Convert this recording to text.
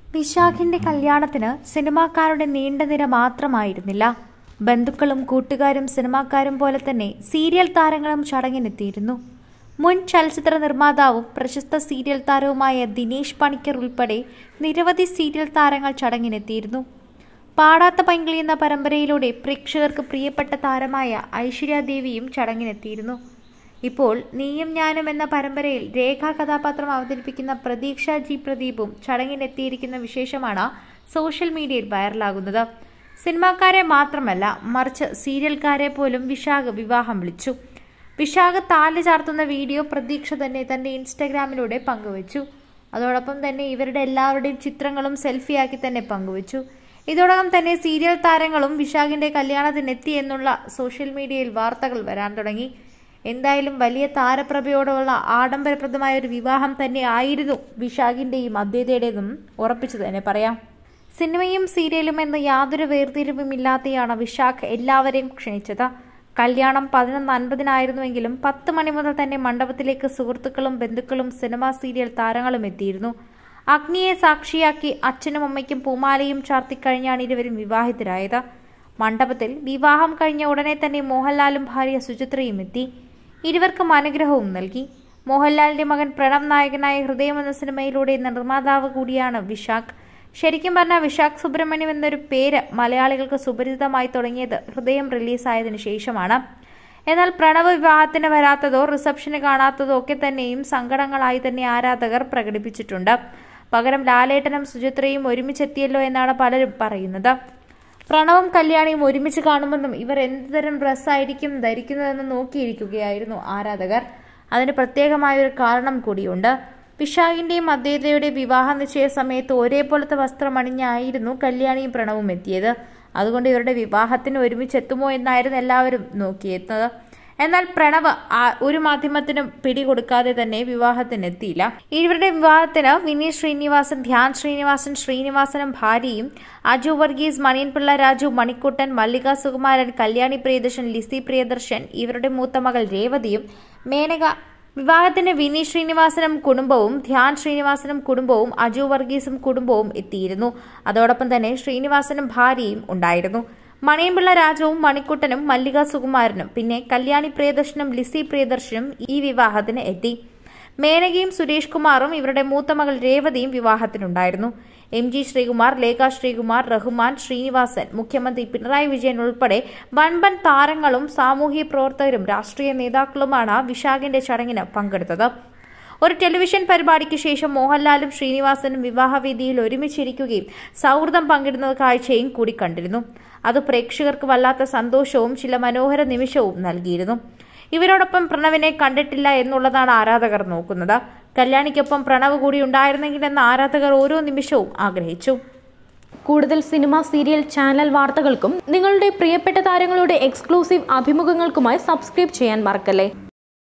വിശാഖിന്റെ കല്യാണത്തിന് സിനിമാക്കാരുടെ നീണ്ട നിര മാത്രമായിരുന്നില്ല ബന്ധുക്കളും കൂട്ടുകാരും സിനിമാക്കാരും പോലെ തന്നെ സീരിയൽ താരങ്ങളും ചടങ്ങിനെത്തിയിരുന്നു മുൻ ചലച്ചിത്ര നിർമ്മാതാവും പ്രശസ്ത സീരിയൽ താരവുമായ ദിനേശ് പണിക്കർ ഉൾപ്പെടെ നിരവധി സീരിയൽ താരങ്ങൾ ചടങ്ങിനെത്തിയിരുന്നു പാടാത്ത പൈങ്കിളി എന്ന പരമ്പരയിലൂടെ പ്രേക്ഷകർക്ക് പ്രിയപ്പെട്ട താരമായ ഐശ്വര്യാദേവിയും ചടങ്ങിനെത്തിയിരുന്നു ഇപ്പോൾ നീയും ഞാനും എന്ന പരമ്പരയിൽ രേഖാ കഥാപാത്രം അവതരിപ്പിക്കുന്ന പ്രതീക്ഷ ജി പ്രദീപും ചടങ്ങിനെത്തിയിരിക്കുന്ന വിശേഷമാണ് സോഷ്യൽ മീഡിയയിൽ വൈറലാകുന്നത് സിനിമാക്കാരെ മാത്രമല്ല മറിച്ച് സീരിയൽക്കാരെ പോലും വിശാഖ് വിവാഹം വിളിച്ചു വിശാഖ് താല് ചാർത്തുന്ന വീഡിയോ പ്രതീക്ഷ തന്നെ തന്റെ ഇൻസ്റ്റഗ്രാമിലൂടെ പങ്കുവച്ചു അതോടൊപ്പം തന്നെ ഇവരുടെ എല്ലാവരുടെയും ചിത്രങ്ങളും സെൽഫിയാക്കി തന്നെ പങ്കുവച്ചു ഇതോടകം തന്നെ സീരിയൽ താരങ്ങളും വിശാഖിന്റെ കല്യാണത്തിനെത്തി എന്നുള്ള സോഷ്യൽ മീഡിയയിൽ വാർത്തകൾ വരാൻ തുടങ്ങി എന്തായാലും വലിയ താരപ്രഭയോടുള്ള ആഡംബരപ്രദമായ ഒരു വിവാഹം തന്നെ ആയിരുന്നു വിശാഖിന്റെയും അദ്വൈതയുടേതും ഉറപ്പിച്ചു തന്നെ പറയാം സിനിമയും സീരിയലും എന്ന യാതൊരു വേർതിരിവുമില്ലാതെയാണ് വിശാഖ് എല്ലാവരെയും ക്ഷണിച്ചത് കല്യാണം പതിനൊന്ന് അൻപതിനായിരുന്നുവെങ്കിലും പത്ത് മണി മുതൽ തന്നെ മണ്ഡപത്തിലേക്ക് സുഹൃത്തുക്കളും ബന്ധുക്കളും സിനിമ സീരിയൽ താരങ്ങളും എത്തിയിരുന്നു അഗ്നിയെ സാക്ഷിയാക്കി അച്ഛനും അമ്മയ്ക്കും പൂമാലയും ചാർത്തിക്കഴിഞ്ഞാണ് ഇരുവരും വിവാഹിതരായത് മണ്ഡപത്തിൽ വിവാഹം കഴിഞ്ഞ ഉടനെ തന്നെ മോഹൻലാലും ഭാര്യ സുചിത്രയും എത്തി ഇരുവർക്കും അനുഗ്രഹവും നൽകി മോഹൻലാലിന്റെ മകൻ പ്രണവ് നായകനായ ഹൃദയം എന്ന സിനിമയിലൂടെ നിർമ്മാതാവ് കൂടിയാണ് വിശാഖ് ശരിക്കും പറഞ്ഞാൽ വിശാഖ് സുബ്രഹ്മണ്യം എന്നൊരു പേര് മലയാളികൾക്ക് സുപരിചിതമായി തുടങ്ങിയത് ഹൃദയം റിലീസായതിനു ശേഷമാണ് എന്നാൽ പ്രണവ് വിവാഹത്തിന് വരാത്തതോ റിസപ്ഷന് കാണാത്തതോ ഒക്കെ തന്നെയും സങ്കടങ്ങളായി തന്നെ ആരാധകർ പ്രകടിപ്പിച്ചിട്ടുണ്ട് പകരം ലാലേട്ടനും സുചിത്രയും ഒരുമിച്ചെത്തിയല്ലോ എന്നാണ് പലരും പറയുന്നത് പ്രണവും കല്യാണിയും ഒരുമിച്ച് കാണുമെന്നും ഇവർ എന്തുതരം ഡ്രസ്സായിരിക്കും ധരിക്കുന്നതെന്ന് നോക്കിയിരിക്കുകയായിരുന്നു ആരാധകർ അതിന് പ്രത്യേകമായൊരു കാരണം കൂടിയുണ്ട് വിശാഖിന്റെയും അദ്വൈതയുടെയും വിവാഹ നിശ്ചയ സമയത്ത് ഒരേപോലത്തെ വസ്ത്രം അണിഞ്ഞായിരുന്നു കല്യാണിയും പ്രണവും എത്തിയത് അതുകൊണ്ട് ഇവരുടെ വിവാഹത്തിന് ഒരുമിച്ചെത്തുമോ എന്നായിരുന്നു എല്ലാവരും നോക്കിയെത്തുന്നത് എന്നാൽ പ്രണവ് ഒരു മാധ്യമത്തിനും പിടികൊടുക്കാതെ തന്നെ വിവാഹത്തിനെത്തിയില്ല ഇവരുടെ വിവാഹത്തിന് വിനീത് ശ്രീനിവാസൻ ധ്യാൻ ശ്രീനിവാസൻ ശ്രീനിവാസനും ഭാര്യയും അജു വർഗീസ് മണിയൻപിള്ള രാജു മണിക്കുട്ടൻ മല്ലിക സുകുമാരൻ കല്യാണി പ്രിയദർശൻ ലിസി പ്രിയദർശൻ ഇവരുടെ മൂത്ത മകൾ രേവതിയും മേനക വിവാഹത്തിന് വിനീത് ശ്രീനിവാസനും കുടുംബവും ധ്യാൻ ശ്രീനിവാസനും കുടുംബവും അജു വർഗീസും കുടുംബവും എത്തിയിരുന്നു അതോടൊപ്പം തന്നെ ശ്രീനിവാസനും ഭാര്യയും ഉണ്ടായിരുന്നു മണിയമ്പിള്ള രാജവും മണിക്കുട്ടനും മല്ലിക സുകുമാരനും പിന്നെ കല്യാണി പ്രിയദർശനും ലിസി പ്രിയദർശനും ഈ വിവാഹത്തിന് എത്തി മേനകയും സുരേഷ് കുമാറും ഇവരുടെ മൂത്ത മകൾ രേവതിയും വിവാഹത്തിനുണ്ടായിരുന്നു എം ജി ശ്രീകുമാർ ലേഖ ശ്രീകുമാർ റഹ്മാൻ ശ്രീനിവാസൻ മുഖ്യമന്ത്രി പിണറായി വിജയൻ ഉൾപ്പെടെ വൻപൻ താരങ്ങളും സാമൂഹ്യ പ്രവർത്തകരും രാഷ്ട്രീയ നേതാക്കളുമാണ് വിശാഖിന്റെ ചടങ്ങിന് പങ്കെടുത്തത് ഒരു ടെലിവിഷൻ പരിപാടിക്ക് ശേഷം മോഹൻലാലും ശ്രീനിവാസനും വിവാഹവേദിയിൽ ഒരുമിച്ചിരിക്കുകയും സൗഹൃദം പങ്കിടുന്ന കാഴ്ചയും കൂടി കണ്ടിരുന്നു അത് പ്രേക്ഷകർക്ക് വല്ലാത്ത സന്തോഷവും ചില മനോഹര നിമിഷവും നൽകിയിരുന്നു ഇവരോടൊപ്പം പ്രണവിനെ കണ്ടിട്ടില്ല എന്നുള്ളതാണ് ആരാധകർ നോക്കുന്നത് കല്യാണിക്കൊപ്പം പ്രണവ് കൂടി ഉണ്ടായിരുന്നെങ്കിലെന്ന് ആരാധകർ ഓരോ നിമിഷവും ആഗ്രഹിച്ചു കൂടുതൽ സിനിമ സീരിയൽ ചാനൽ വാർത്തകൾക്കും നിങ്ങളുടെ പ്രിയപ്പെട്ട താരങ്ങളുടെ എക്സ്ക്ലൂസീവ് അഭിമുഖങ്ങൾക്കുമായി സബ്സ്ക്രൈബ് ചെയ്യാൻ മറക്കല്ലേ